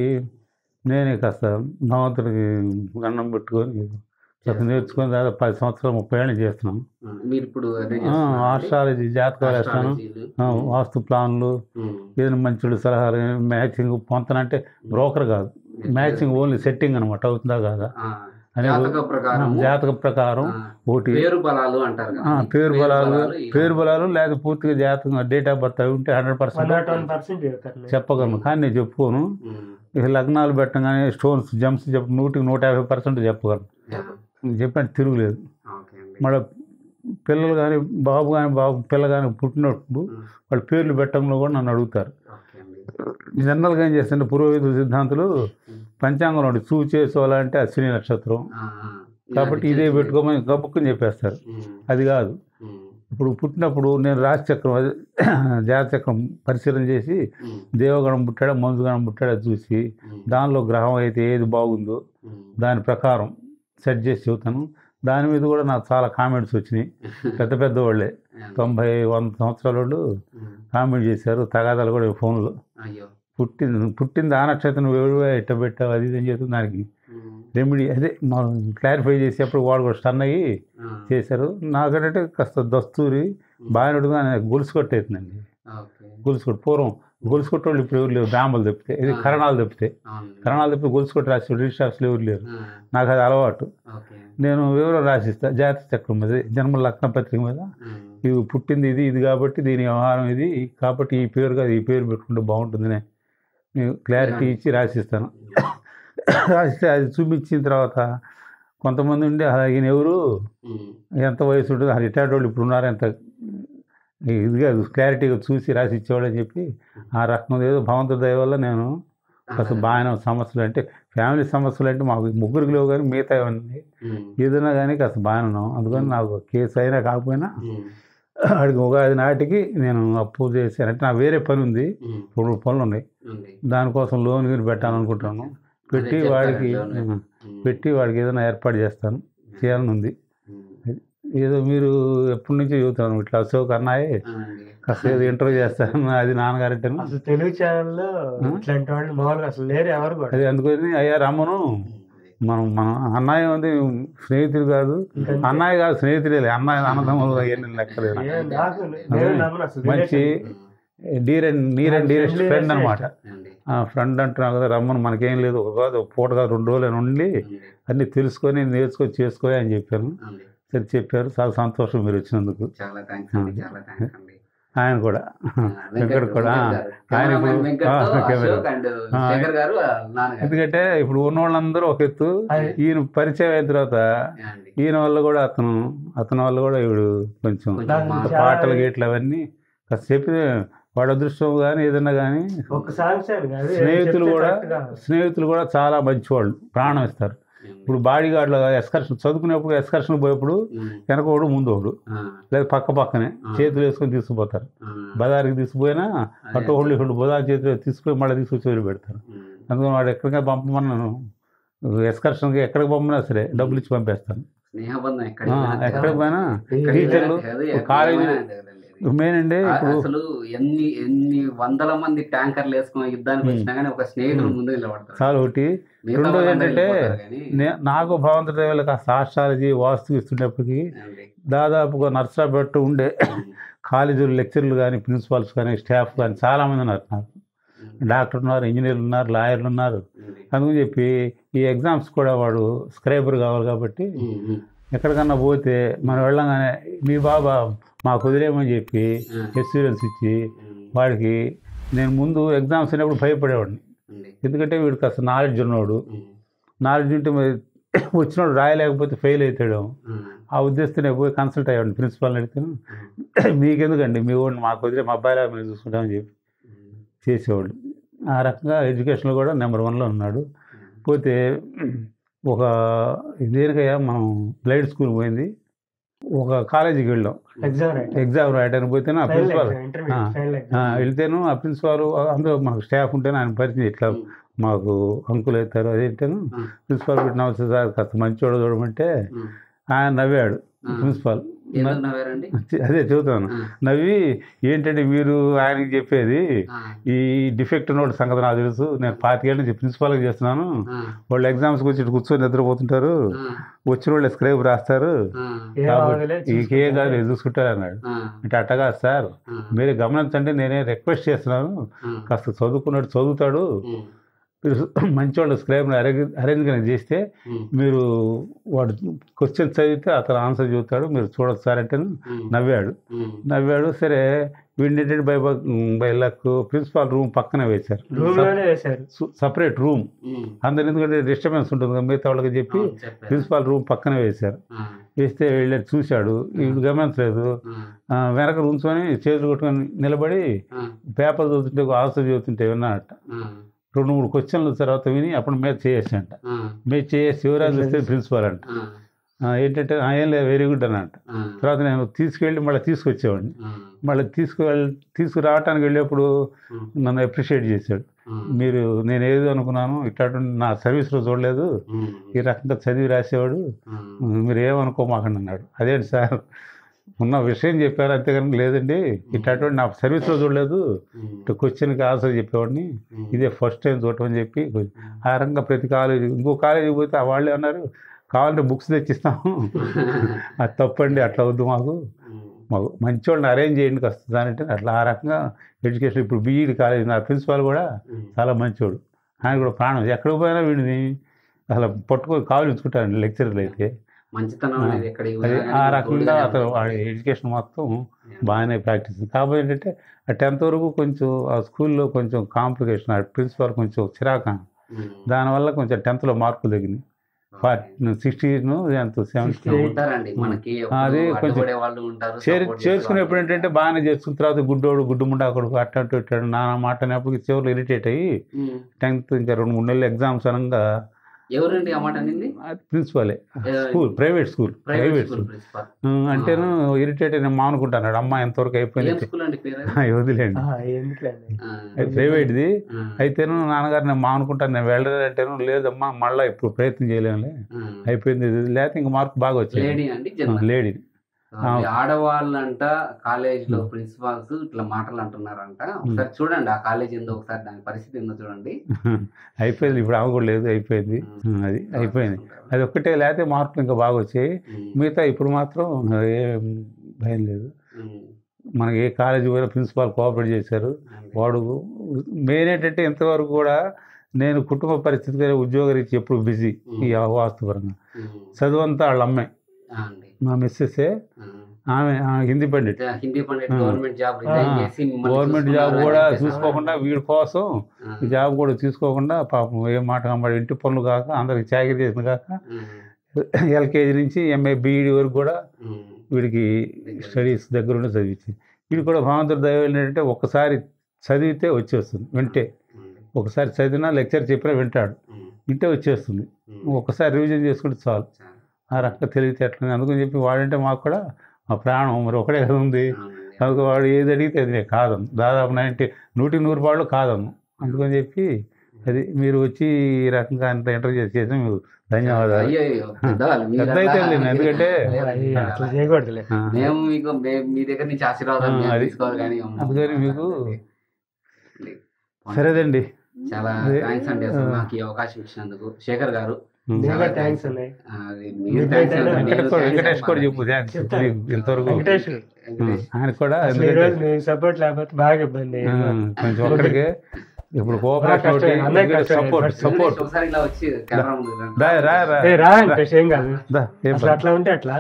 నేనే కాస్త భగవంతుడికి దండం పెట్టుకొని కాస్త నేర్చుకొని దాదాపు పది సంవత్సరాలు ముప్పై ఏళ్ళు చేస్తున్నాను ఆ, మీరు ఇప్పుడు అదే ఆ, చేస్తున్నారా? ఆస్ట్రాలజీ జాతకాలు వేస్తాను ఆస్ట్రాలజీలు. ఆ, వాస్తు ప్లాన్లు ఉమ్, ఏదైనా మంచి సలహాలు మ్యాచింగ్ పొంతనంటే బ్రోకర్ కాదు మ్యాచింగ్ ఓన్లీ సెట్టింగ్ అనమాట అవుతుందా కాదా ఆ, అనే జాతక ప్రకారం జాతక ప్రకారం ఒకటి పేరు బలాలు అంటారు కదా. ఆ, పేరు బలాలు ఈ- పేరు బలాలు లేదా పూర్తిగా జాతకం డేట్ ఆఫ్ బర్త్ అవి ఉంటే hundred one percent not one percent చెప్తారు చెప్పగలను కానీ నేను చెప్పుకోను ఉమ్, ఇక లగ్నాలు పెట్టగానే స్టోన్స్ జంప్స్ చెప్ప నూటికి నూట యాభై పర్సెంట్ చెప్పగలను యా, చెప్పండి తిరుగులేదు ఓకే అండి. మళ్ళీ పిల్లలు కానీ బాబు కానీ బాబు పిల్ల కానీ పుట్టినప్పుడు ఉమ్, వాళ్ళ పేర్లు పెట్టడంలో కూడా నన్ను అడుగుతారు ఓకే అండి. జనరల్గా ఏం చేస్తుంటే పురోహిత సిద్ధాంతులు పంచాంగం ఒకటి చూ చేసుకోవాలంటే అశ్విని నక్షత్రం ఆ, ఆ. కాబట్టి ఇదే పెట్టుకోమని గబుక్కుని చెప్పేస్తారు ఉమ్, అది కాదు ఉమ్, ఇప్పుడు పుట్టినప్పుడు నేను రాశి చక్రం అది జాత చక్రం పరిశీలన చేసి ఉమ్, దేవగణం పుట్టాడా మంజుగణం పుట్టాడా చూసి ఉమ్, దానిలో గ్రహం అయితే ఏది బాగుందో ఉమ్. దాని ప్రకారం సెట్ చేసి చెబుతాను దాని మీద కూడా నాకు చాలా కామెంట్స్ వచ్చినాయి పెద్ద పెద్ద వాళ్ళే తొంభై వంద సంవత్సరాల వాళ్ళు ఉమ్, కామెంట్ చేశారు తగాదాలు కూడా ఫోన్లో అయ్యో పుట్టింది పుట్టింది ఆ నక్షత్రం ఎవరు ఎట్ట పెట్టావు అది ఇది అని చెప్పి దానికి ఉమ్, రెమెడీ అదే మనం క్లారిఫై చేసేప్పుడు వాడు కూడా స్టన్ అయ్యి ఆ, చేశారు నాకంటే కాస్త దస్తూరి బాగా నడుగా గొలుసు కొట్టేస్తుందండి ఓకే గొలుసు కొట్టు పూర్వం గొలుసు కొట్టేవాళ్ళు ఇప్పుడు ఎవరు లేరు బ్రాహ్మలు తప్పితే ఇది కరణాలు తప్పితే అవును కరణాలు తప్పితే గొలుసు కొట్టి రాసి రిజిస్టార్స్లో ఎవరు లేరు ఆ, నాకు అది అలవాటు ఓకే నేను వివరం రాసిస్తా జాతక చక్రం మీద జన్మ లగ్న పత్రిక మీద ఉమ్, ఇది పుట్టింది ఇది ఇది కాబట్టి దీని వ్యవహారం ఇది కాబట్టి ఈ పేరు కాదు ఈ పేరు పెట్టుకుంటే బాగుంటుందని నేను క్లారిటీ ఇచ్చి రాసిస్తాను రాసిస్తే అది చూపించిన తర్వాత కొంతమంది ఉండి "అలా ఈయన ఎవరు ఉమ్, ఎంత వయసు ఉంటుంది ఆ రిటైర్డ్ వాళ్ళు ఇప్పుడు ఉన్నారు ఎంత ఇదిగా క్లారిటీగా చూసి రాసి ఇచ్చేవాడు అని చెప్పి ఆ రకం ఏదో భగవంతుడి దయ వల్ల నేను కాస్త బాగానే సమస్యలు అంటే ఫ్యామిలీ సమస్యలు అంటే మాకు ముగ్గురికి లేవు కానీ మిగతా ఉన్నాయి ఉమ్, ఏదైనా కానీ కాస్త బాగానే ఉన్నాం అందుకని నాకు కేసు అయినా కాకపోయినా ఉమ్, వాడికి ఉగాది నాటికి నేను అప్పు చేశాను అంటే నాకు వేరే పని ఉంది ఉమ్, రెండు పనులు ఉన్నాయి ఉంది దానికోసం లోన్ గిని పెట్టాలనుకుంటున్నాను పెట్టి చెప్తారు వాడికి లోన్. ఆ, ఉమ్, పెట్టి వాడికి ఏదైనా ఏర్పాటు చేస్తాను చేయాలని ఉంది ఉమ్, ఏదో మీరు ఎప్పటి నుంచో చెబుతాను ఇట్లా అశోక్ అన్నాయే అవునండి. కాస్త ఏదో ఇంటర్వ్యూ చేస్తాను అది నాన్నగారంటేను అసలు తెలుగు ఛానల్లో ఇట్లాంటి వాళ్ళు మామూలుగా అసలు లేరు ఎవరు కూడా అది అందుకని అయ్యా రమ్మను ఉమ్, మనం మన అన్నయ్య ఉంది స్నేహితుడు కాదు అన్నయ్య కాదు స్నేహితుడే అన్నయ్య అన్నదమ్ములు అవన్నీ లెక్కలేదు ఏ నాకు నేను నమ్మను అసలు మంచి relation. Dear and near and dearest Friendly friend respect. అనమాట అండి. ఆ ఫ్రెండ్ అంటున్నావు కదా రమ్మను మనకేం లేదు ఒక కాదు ఒక పూట కాదు రెండు రోజులు ఉండి అండి. అన్ని తెలుసుకొని నేర్చుకొని చేసుకో అని చెప్పాను అండి. సరే చెప్పారు చాలా సంతోషం మీరు వచ్చినందుకు చాలా థ్యాంక్స్ అండి చాలా థ్యాంక్స్ అండి ఆయన కూడా ఆ, వెంకట్ కూడా వెంకట్ గారు. ఆయన ఇప్పుడు కెమెరామెన్ వెంకట్, ఆ, కెమెరా. అశోక్ అండ్ ఆ, శేఖర్ గారు ఆ, నాన్నగారు ఎందుకంటే ఇప్పుడు ఉన్న వాళ్ళందరూ ఒక ఎత్తు అది- ఈయన పరిచయం అయిన తర్వాత అండి. ఈయన వల్ల కూడా అతను అతని వల్ల కూడా ఇప్పుడు కొంచెం కొంచెం నాకు మా- చాలా- పాటలు గీట్లు అవన్నీ కాస్త చెప్పి వాడు అదృష్టం కానీ ఏదన్నా కానీ ఒక సాంగ్స్ అని కాదు స్నేహితులు చెప్తే కూడా correct గా. స్నేహితులు కూడా చాలా మంచివాళ్ళు ప్రాణం ఇస్తారు ఇప్పుడు బాడీ గార్డులో ఎస్కర్షన్ చదువుకునేప్పుడు ఎస్కర్షన్ పోయేప్పుడు ఉమ్, వెనకోడు ముందు ఒకడు ఆ, లేదా పక్క పక్కనే ఆ. చేతులు వేసుకొని తీసుకుపోతారు ఆ, బజార్కి తీసుకుపోయినా అటు ఒకళ్ళు ఇటు బజార్ చేతిలో తీసుకుపోయి మళ్ళీ తీసుకొచ్చి వదిలి పెడతారు ఉమ్, అందుకని వాడు ఎక్కడికి పంపమన్నాను ఎస్కర్షన్కి ఎక్కడికి పంపినా సరే డబ్బులు ఇచ్చి పంపేస్తాను స్నేహబంధం ఆ, ఎక్కడికి పోయినా ఎక్కడికి పోయినా ఎక్కడికి టీచర్లు పోయినా కాదు, ఎక్కడికి కాలేజీ పోయినా అంతే కదండి అది. మెయిన్ అండి ఆ- ఇప్పుడు అసలు ఎన్ని ఎన్ని వందల మంది ట్యాంకర్లు వేసుకుని యుద్ధానికి ఉమ్. వచ్చినా కానీ ఒక స్నేహితుడు ఉమ్. ముందు నిలబడతారు చాలా ఒకటి మిగతా రెండోది వాళ్ళందరూ ఏంటంటే వెళ్ళిపోతారు కానీ, నే- నాకు భగవంతుడి దయ వల్ల కాస్త ఆస్ట్రాలజీ వాస్తు ఇస్తుండేప్పటికీ అండి. దాదాపుగా నర్సరాపేట ఉండే ఉమ్, కాలేజీలు లెక్చర్లు కానీ ప్రిన్సిపాల్స్ కానీ స్టాఫ్ కానీ చాలామంది ఉన్నారు నాకు ఉమ్, డాక్టర్లు ఉన్నారు ఇంజనీర్లు ఉన్నారు లాయర్లు ఉన్నారు ఉంది. అందుకని చెప్పి ఈ ఎగ్జామ్స్ కూడా వాడు స్క్రైబర్ కావాలి కాబట్టి ఉమ్, ఉమ్, ఎక్కడికన్నా పోతే మనం వెళ్ళంగానే మీ బాబా మాకు వదిలేమని చెప్పి ఆ, ఎక్స్పీరియన్స్ ఇచ్చి ఉమ్, వాడికి నేను ముందు ఎగ్జామ్స్ అయినప్పుడు భయపడేవాడిని ఉంది. ఎందుకంటే వీడికి అసలు నాలెడ్జ్ ఉన్నవాడు ఉమ్, నాలెడ్జ్ ఉంటే మరి వచ్చినోడు రాయలేకపోతే ఫెయిల్ అవుతాడు ఉమ్, ఆ ఉద్దేశంతో నేను పోయి కన్సల్ట్ అయ్యాడు ప్రిన్సిపాల్ని అడిగితే మీకెందుకండి మీ వాడిని మాకు వదిలే మా అబ్బాయిలా మేము చూసుకుంటామని చెప్పి ఉమ్, చేసేవాళ్ళు ఆ రకంగా ఎడ్యుకేషన్లో కూడా నెంబర్ వన్లో ఉన్నాడు ఉమ్, పోతే ఒక దేనికయ్యా మనం బ్లైడ్ స్కూల్ పోయింది ఒక కాలేజీకి వెళ్ళాం ఎగ్జామ్ రైట్ ఎగ్జామ్ రాయడానికి పోతేనే ఆ final principal exam intermediate final ఆ, ఎగ్జామ్ వెళ్తేను ఆ ప్రిన్సిపాల్ అందరూ మాకు స్టాఫ్ ఉంటేనే ఆయన పరిచయం ఇట్లా ఉమ్, మాకు అంకులు అవుతారు అదేంటేను ఉమ్, ప్రిన్సిపాల్ పెట్టి నమస్తే సార్ కాస్త మంచివాడు చూడమంటే ఉమ్. ఆయన నవ్వాడు ఆ. ప్రిన్సిపాల్ ఎందుకు నవ్వారండి అదే చెబుతాను ఆ, నవ్వి ఏంటంటే మీరు ఆయనకి చెప్పేది ఆ, ఈ డిఫెక్ట్ నోట్ సంగతి నాకు తెలుసు నేను పాతికేళ్ళ నుంచి ప్రిన్సిపాల్గా చేస్తున్నాను ఆ, వాళ్ళు ఎగ్జామ్స్కి వచ్చి ఇటు కూర్చొని నిద్రపోతుంటారు ఆ, వచ్చిన వాళ్ళు స్క్రైబ్ రాస్తారు ఆ, ఏం కాబట్టి అవ్వదులే, ఇంకే కాదు చూసుకుంటారు. నేను చూసుకుంటారు అన్నాడు ఆ, అంటే అట్టగా సార్ ఆ, మీరు గమనించండి నేనే రిక్వెస్ట్ చేస్తున్నాను ఆ, కాస్త చదువుకున్నాడు చదువుతాడు ఉమ్, మీరు మంచి వాళ్ళు స్క్రైబ్ని అరేంజ్ అరేంజ్ చేస్తే ఉమ్, మీరు వాడు క్వశ్చన్ చదివితే అతను ఆన్సర్ చెబుతాడు మీరు చూడొచ్చు సార్ అంటే ఉమ్, నవ్వాడు ఉమ్, నవ్వాడు సరే వీడింటి bye bye luck principal room పక్కనే వేశారు రూమ్ లోనే వేశారు సపరేట్ రూమ్ ఉమ్, అందరు ఎందుకంటే డిస్టర్బెన్స్ ఉంటుంది కదా మిగతా వాళ్ళకి చెప్పి అవును, చెప్పారు. ప్రిన్సిపాల్ రూమ్ పక్కనే వేశారు ఆ, వేస్తే వెళ్ళి చూశాడు వీడు గమనించలేదు ఆ, ఆ, వెనక ఉంచుకొని చేతులు కొట్టుకొని నిలబడి ఆ, పేపర్ చదువుతుంటే ఆన్సర్ చదువుతుంటే విన్నాడట ఆ, రెండు మూడు క్వశ్చన్లు తర్వాత విని అప్పుడు మీద చేసేసంట ఆ, మీద చేసి శివరాజు వస్తే ప్రిన్సిపాల్ అంట ఆ, ఆ, ఏంటంటే "ఆ, ఏం లేదు వెరీ గుడ్ అన్నట్ట ఆ, తర్వాత నేను తీసుకెళ్ళి మళ్ళీ తీసుకొచ్చేవాడిని ఆ, మళ్ళీ తీసుకువెళ్ళి తీసుకురావటానికి వెళ్ళేప్పుడు ఉమ్, నన్ను అప్రిషియేట్ చేశాడు ఉమ్, మీరు నేను ఏదో అనుకున్నాను ఇట్లాంటి నా సర్వీస్లో చూడలేదు ఉమ్, ఈ రకంగా చదివి రాసేవాడు ఉమ్, మీరు ఏమనుకోమాకండి అన్నాడు అదేంటి సార్ ఉన్న విషయం చెప్పారు అంతేగాని లేదండి ఇట్లాంటి నా సర్వీస్లో చూడలేదు ఉమ్, ఇట్లా క్వశ్చన్కి ఆన్సర్ చెప్పేవాడిని ఉమ్, ఇదే ఫస్ట్ టైం చూడటం అని చెప్పి ఆ రకంగా ప్రతి కాలేజీ ఇంకో కాలేజీకి పోతే ఆ వాళ్ళే అన్నారు కావాలంటే బుక్స్ తెచ్చిస్తాము అది తప్పండి అట్లా వద్దు మాకు ఉమ్, మాకు మంచి వాళ్ళని అరేంజ్ చేయండి వస్తుంది అంటే అట్లా ఆ రకంగా ఎడ్యుకేషన్ ఇప్పుడు బీఈడి కాలేజ్ నా ప్రిన్సిపాల్ కూడా ఉమ్, చాలా మంచివాడు ఆయన కూడా ప్రాణం ఎక్కడికి పోయినా వీడిని అసలు పట్టుకొని కావాలి ఉంచుకుంటాడు లెక్చరర్లు అయితే మంచితనం అనేది ఎక్కడికి అది పోయినా ఆ కానీ రకంగా తోడుగానే అతను ఉంటుంది. వాడి ఎడ్యుకేషన్ మొత్తం Yeah. బాగానే ప్రాక్టీస్ కాకపోతే ఏంటంటే ఆ టెన్త్ వరకు కొంచెం ఆ స్కూల్లో కొంచెం కాంప్లికేషన్ ఆ ప్రిన్సిపాల్ కొంచెం చిరాక ఉమ్, దానివల్ల కొంచెం టెన్త్లో మార్కులు తగ్గినాయి ఫార్టీ సిక్స్టీన్ ఎంత సెవెంటీ Sixty. ఉంటారండి మనకి అది ఎప్పుడు కొంచెం అడ్డుపడే వాళ్ళు ఉంటారు చేరు support చేసే చేసుకునేప్పుడు వాళ్ళు ఏంటంటే బాగానే చేసుకున్న తర్వాత గుడ్డోడు గుడ్డు ముండా కొడుకు అట్టట్టు ఇట్టాడు నాన్న మాట అనేప్పుడు చివరిలో ఇరిటేట్ అయ్యి ఉమ్, టెన్త్ ఇంకా రెండు మూడు నెలలు ఎగ్జామ్స్ అనగా ఎవరండి ఆ మాట అనింది ప్రిన్సిపాలే ఏ, school private school private private school school principal అంటేను ఇరిటేట్ నేను మానుకుంటాను అమ్మ ఎంతవరకు ఏం అయిపోయింది స్కూల్ అండి పేరు అది? ఆ, వదిలేండి ఆహా, ఎందుకులేండి ఆ, అది ప్రైవేట్ది ఆ, అయితేను నాన్నగారు నేను మానుకుంటాను నేను వెళ్ళాలంటేను లేదమ్మా మళ్ళీ ఇప్పుడు ప్రయత్నం చేయలేములే ఆ. అయిపోయింది ఇది. లేకపోతే ఇంకా మార్క్ బాగా వచ్చాయి లేడీ అండి జనరల్ లేడీ ఆడవాళ్ళంట కాలేజ్ లో ప్రిన్సిపాల్స్ ఇట్లా మాటలు అంటున్నారంట ఒకసారి చూడండి ఆ కాలేజ్ ఏందో ఒకసారి దాని పరిస్థితి ఏందో చూడండి అయిపోయింది ఇప్పుడు ఆమె కూడా లేదు అయిపోయింది ఉమ్. అది అయిపోయింది అది ఒక్కటే లేకపోతే మార్కులు ఇంకా బాగా వచ్చాయి ఉమ్, మిగతా ఇప్పుడు మాత్రం ఏం భయం లేదు ఉమ్, మనకి ఏ కాలేజీ పోయినా ప్రిన్సిపాల్ కోఆపరేట్ చేశారు అండి. వాడు మెయిన్ ఏంటంటే ఇంతవరకు కూడా నేను కుటుంబ పరిస్థితి ఉద్యోగరీత్యా ఎప్పుడు బిజీ ఈ వాస్తుపరంగా ఉమ్, చదువు అంతా వాళ్ళ అమ్మాయి ఆ అండి మా మిస్సెస్సే ఆ. ఆమె ఆమె హిందీ పండిట్ ఇట్లా హిందీ పండిట్ ఆ. గవర్నమెంట్ జాబ్ రిజైన్ ఆ. చేసి మిమ్మల్ని గవర్నమెంట్ జాబ్ చూసుకున్నారని కూడా చెప్పేసి చూసుకోకుండా వీడి కోసం ఆ, ఈ జాబ్ కూడా తీసుకోకుండా పాపం ఏం మాట కనబడి ఇంటి పనులు కాక అందరికి చాకరీ చేసిన కాక ఉమ్, ఎల్కేజీ నుంచి ఎంఏ బీఈడి వరకు కూడా ఉమ్, వీడికి స్టడీస్ దగ్గరుండి చదివించి వీడు కూడా భగవంతుడి దయ ఏంటంటే ఒక్కసారి చదివితే వచ్చేస్తుంది వింటే ఉమ్, ఒకసారి చదివినా లెక్చర్ చెప్పినా వింటాడు ఉమ్, వింటే వచ్చేస్తుంది ఉమ్, ఒక్కసారి రివిజన్ చేసుకుంటే చాలు చాలా. ఆ రకంగా తెలివితేటలు అందుకని చెప్పి వాడంటే మాకు కూడా మా ప్రాణం మరి ఒకటే కదా ఉంది అవునండి. అందుకు వాడు ఏది అడిగితే అది నేను కాదను దాదాపు నైంటీ నూటికి నూరు పాళ్ళు కాదను అందుకని చెప్పి అది మీరు వచ్చి ఈ రకంగా అంత ఇంటర్వ్యూ చేసి మీకు ధన్యవాదాలు అయ్యో అయ్యో, పెద్దవాళ్ళు మీరు పెద్ద అయితే అలా- లేదు, ఎందుకంటే అయ్యి అట్లా చేయకూడదులే ఆ, మేము మీకు మే- మీ దగ్గర నుంచి ఆశీర్వాదాలు ఆ, మేము అది. తీసుకోవాలి కానీ అమ్మో, అందుకని మీకు అండి. సరేదండి చాలా అదే. థ్యాంక్స్ అండి అసలు ఆ. నాకు ఈ అవకాశం ఇచ్చినందుకు శేఖర్ గారు ఉమ్. నేను చాలా కూడా థ్యాంక్స్ ఉన్నాయి ఆ, అది మీకు మీరు థ్యాంక్స్ ఏంటంటే అండి, నేను వెంకటేష్ కూడా- థాంక్స్ వెంకటేష్ కూడా చెప్పాలి. చెప్పు థ్యాంక్స్ చెప్తాను. ఇంతవరకు వెంకటేష్ వెంకటేష్. ఆయన కూడా అసలు ఈ ఎందుకంటే రోజు మీ సపోర్ట్ లేకపోతే బాగా ఇబ్బంది ఆ, కొంచెం ఒక్కడికే ఇప్పుడు కోఆపరేషన్ కష్టమే, అందరికీ కష్టమే. సపోర్ట్ But సపోర్ట్ ఒకసారి ఇలా వచ్చి కెమెరా ముందు రండి. రా రా రా ఏ రా అంటే ఏం కాదు దా, ఏం అసలు పని. అట్లా ఉంటే అట్లా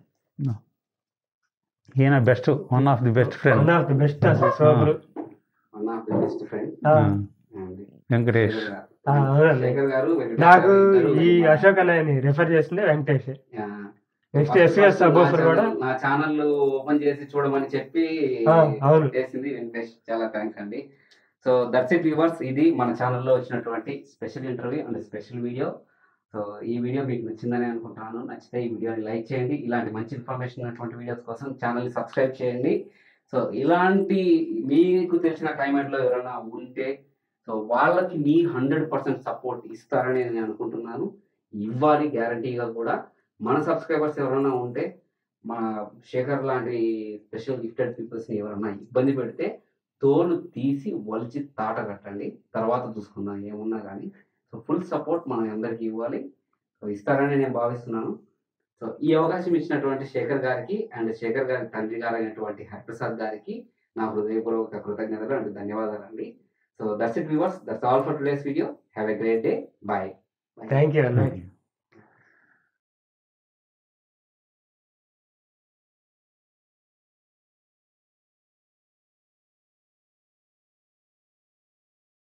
ఈయన best one of the best friend one of the best అసలు super one of the best friend Venkatesh అవునండి శేఖర్ గారు వెంకటేష్ నాకు గారు ఇద్దరు ఈ మా- అశోక్ అన్నయ్యని రిఫర్ చేసిందే వెంకటేష్ ఆ, next first SVS first subwoofer నా కూడా ఛానల్- నా ఛానల్ ఓపెన్ చేసి చూడమని చెప్పి ఆ, అవును. చేసింది వెంకటేష్ చాలా థ్యాంక్స్ అండి సో దట్స్ ఇట్ వ్యూవర్స్ ఇది మన ఛానల్లో వచ్చినటువంటి special interview and special video so ఈ వీడియో మీకు నచ్చిందని అనుకుంటున్నాను నచ్చితే ఈ వీడియోని లైక్ చేయండి ఇలాంటి మంచి ఇన్ఫర్మేషన్ ఉన్నటువంటి వీడియోస్ కోసం ఛానల్ని సబ్స్క్రైబ్ చేయండి సో ఇలాంటి మీకు తెలిసిన క్లైమేట్లో ఎవరైనా ఉంటే సో వాళ్ళకి మీ హండ్రెడ్ పర్సెంట్ సపోర్ట్ ఇస్తారని నేను అనుకుంటున్నాను ఇవ్వాలి గ్యారంటీగా కూడా మన సబ్స్క్రైబర్స్ ఎవరైనా ఉంటే మన శేఖర్ లాంటి స్పెషల్ గిఫ్టెడ్ పీపుల్స్ని ఎవరైనా ఇబ్బంది పెడితే తోలు తీసి వలిచి తాట కట్టండి తర్వాత చూసుకుందాం ఏమున్నా కానీ సో ఫుల్ సపోర్ట్ మనం అందరికీ ఇవ్వాలి సో ఇస్తారని నేను భావిస్తున్నాను సో ఈ అవకాశం ఇచ్చినటువంటి శేఖర్ గారికి అండ్ శేఖర్ గారి తండ్రి గారు అయినటువంటి హరిప్రసాద్ గారికి నా హృదయపూర్వక కృతజ్ఞతలు అండ్ ధన్యవాదాలు అండి so that's it viewers that's all for today's video have a great day bye thank you అన్నయ్య Thank you.